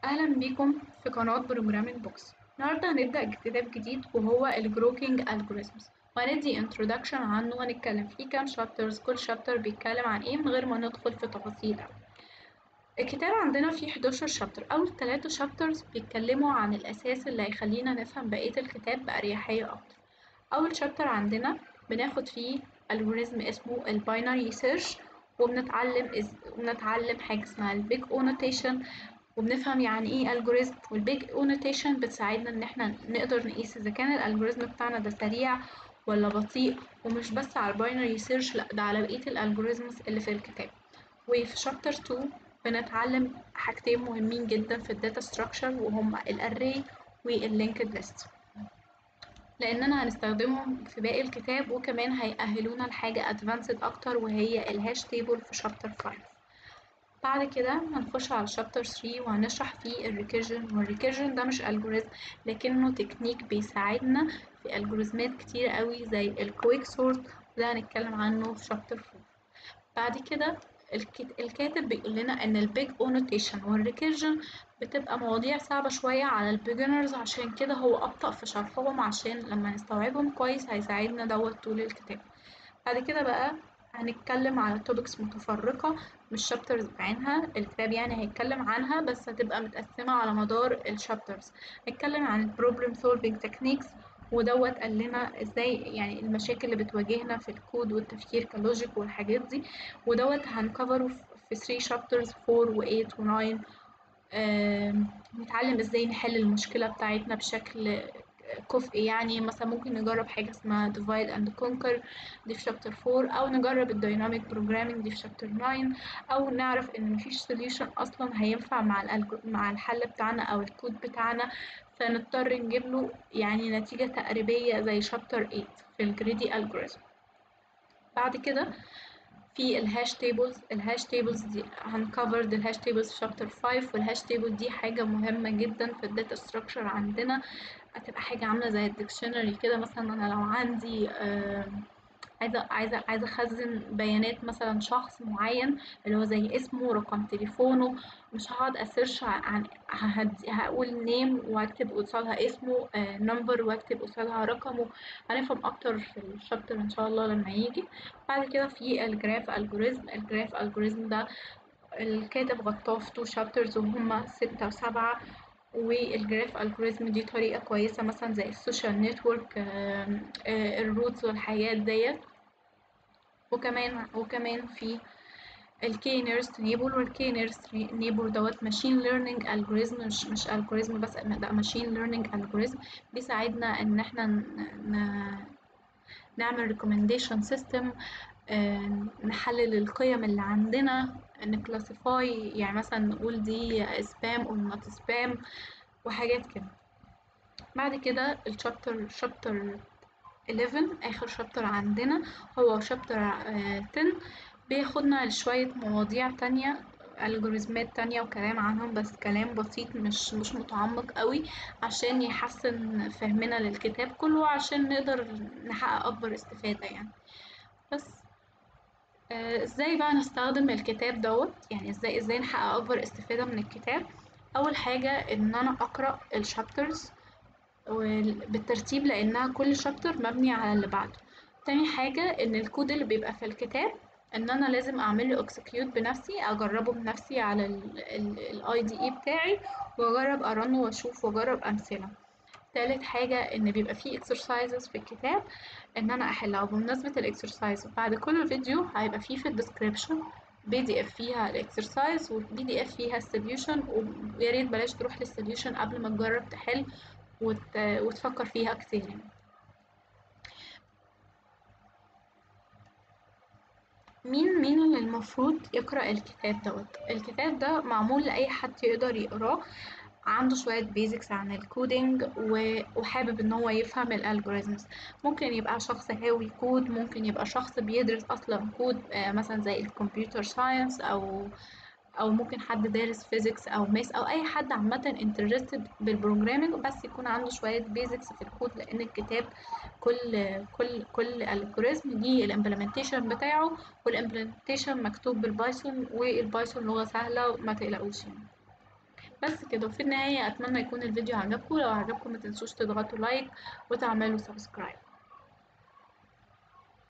أهلا بيكم في قناة بروجرامينج بوكس النهاردة هنبدأ كتاب جديد وهو الجروكينج algorithms وهندي introduction عنه وهنتكلم فيه كام شابترز كل شابتر بيتكلم عن ايه من غير ما ندخل في تفاصيل أوي الكتاب عندنا فيه 11 شابتر أول ثلاثة شابترز بيتكلموا عن الأساس اللي هيخلينا نفهم بقية الكتاب بأريحية أكتر أول شابتر عندنا بناخد فيه algorithm اسمه الباينري سيرش وبنتعلم إز... بنتعلم حاجة اسمها البيج نوتيشن وبنفهم يعني ايه الجوريزم والبيج نوتيشن بتساعدنا ان احنا نقدر نقيس اذا كان الالجوريزم بتاعنا ده سريع ولا بطيء ومش بس على الباينري سيرش لا ده على بقيه الالجوريزمز اللي في الكتاب وفي شابتر 2 بنتعلم حاجتين مهمين جدا في الداتا ستراكشر وهما الاري واللينكد ليست لاننا هنستخدمهم في باقي الكتاب وكمان هيأهلونا لحاجه ادفانسد اكتر وهي الهاش تيبل في شابتر 5 بعد كده هنخش على شابتر 3 وهنشرح فيه الريكيرجن والريكيرجن ده مش الجوريزم لكنه تكنيك بيساعدنا في الجوريزمات كتير قوي زي الكويك سورت وده هنتكلم عنه في شابتر 4 بعد كده الكاتب بيقول لنا ان البيج نوتيشن والريكيرجن بتبقى مواضيع صعبة شوية على البيجنرز عشان كده هو أبطأ في شرحهم عشان لما نستوعبهم كويس هيساعدنا دوت طول الكتاب بعد كده بقى هنتكلم على توبكس متفرقة مش شابترز بعينها الكتاب يعني هيتكلم عنها بس هتبقى متقسمة على مدار الشابترز هنتكلم عن البروبلم سولفينج تكنيكس ودوت قال لنا ازاي يعني المشاكل اللي بتواجهنا في الكود والتفكير كلوجيك والحاجات دي ودوت هنكفره في 3 شابترز 4 و8 و9 نتعلم ازاي نحل المشكلة بتاعتنا بشكل كفء يعني مثلا ممكن نجرب حاجة اسمها divide and conquer دي في شابتر 4 أو نجرب الديناميك بروجرامينج دي في شابتر 9 أو نعرف إن مفيش solution أصلا هينفع مع مع الحل بتاعنا أو الكود بتاعنا فنضطر نجيب له يعني نتيجة تقريبية زي شابتر 8 في الجريدي الجوريزم بعد كده في الهاش تيبلز الهاش تيبلز دي هنكفر الهاش تيبلز في شابتر 5 والهاش تيبل دي حاجة مهمة جدا في الداتا ستراكشر عندنا هتبقى حاجة عاملة زي الديكشنري كده مثلا أنا لو عندي آه عايزة عايزة عايزة أخزن بيانات مثلا شخص معين اللي هو زي اسمه رقم تليفونه مش هقعد أسيرش عن هقول نيم وأكتب قصادها اسمه نمبر وأكتب قصادها رقمه هنفهم أكتر في الشابتر إن شاء الله لما يجي بعد كده في الجراف الجوريزم الجراف الجوريزم ده الكاتب غطاه في تو شابترز وهما ستة وسبعة والجراف الجوريزم دي طريقة كويسة مثلا زي السوشيال نتورك الروتس والحاجات ديت وكمان وكمان في الكي نيرست نيبل والكي نيرست نيبل دوت ماشين ليرنينج الجوريزم مش مش الجوريزم بس ده ماشين ليرنينج الجوريزم بيساعدنا ان احنا نعمل ريكومنديشن سيستم نحلل القيم اللي عندنا نكلاسيفاي يعني مثلا نقول دي سبام او نوت سبام وحاجات كده بعد كده الشابتر شابتر 11 اخر شابتر عندنا هو شابتر 10 بياخدنا لشوية مواضيع تانية الجوريزمات تانية وكلام عنهم بس كلام بسيط مش مش متعمق قوي عشان يحسن فهمنا للكتاب كله عشان نقدر نحقق اكبر استفادة يعني بس ازاي بقى نستخدم الكتاب دوت يعني ازاي ازاي نحقق اكبر استفادة من الكتاب اول حاجة ان انا اقرأ الشابترز بالترتيب لانها كل شابتر مبني على اللي بعده تاني حاجة ان الكود اللي بيبقى في الكتاب ان انا لازم اعمله اكسكيوت بنفسي اجربه بنفسي على الاي دي اي بتاعي واجرب ارنه واشوف واجرب امثله تالت حاجة إن بيبقى فيه exercises في الكتاب إن أنا أحلها وبمناسبة الإكسرسايز بعد كل فيديو هيبقى فيه في الديسكريبشن بي دي اف فيها الاكسرسايز والبي دي اف فيها السوليوشن ويا ريت بلاش تروح للسوليوشن قبل ما تجرب تحل وت... وتفكر فيها كتير يعني. مين مين اللي المفروض يقرأ الكتاب دوت الكتاب ده معمول لأي حد يقدر يقراه عنده شوية بيزكس عن الكودينج وحابب ان هو يفهم الالجوريزمز ممكن يبقى شخص هاوي كود ممكن يبقى شخص بيدرس اصلا كود مثلا زي الكمبيوتر ساينس او او ممكن حد دارس فيزيكس او ماس او اي حد عامه انترستد بالبروجرامينج بس يكون عنده شويه بيزكس في الكود لان الكتاب كل كل كل الجوريزم دي الامبلمنتيشن بتاعه والامبلمنتيشن مكتوب بالبايثون والبايثون لغه سهله ما تقلقوش يعني بس كده وفي النهاية أتمنى يكون الفيديو عجبكم لو عجبكم متنسوش تضغطوا لايك وتعملوا سبسكرايب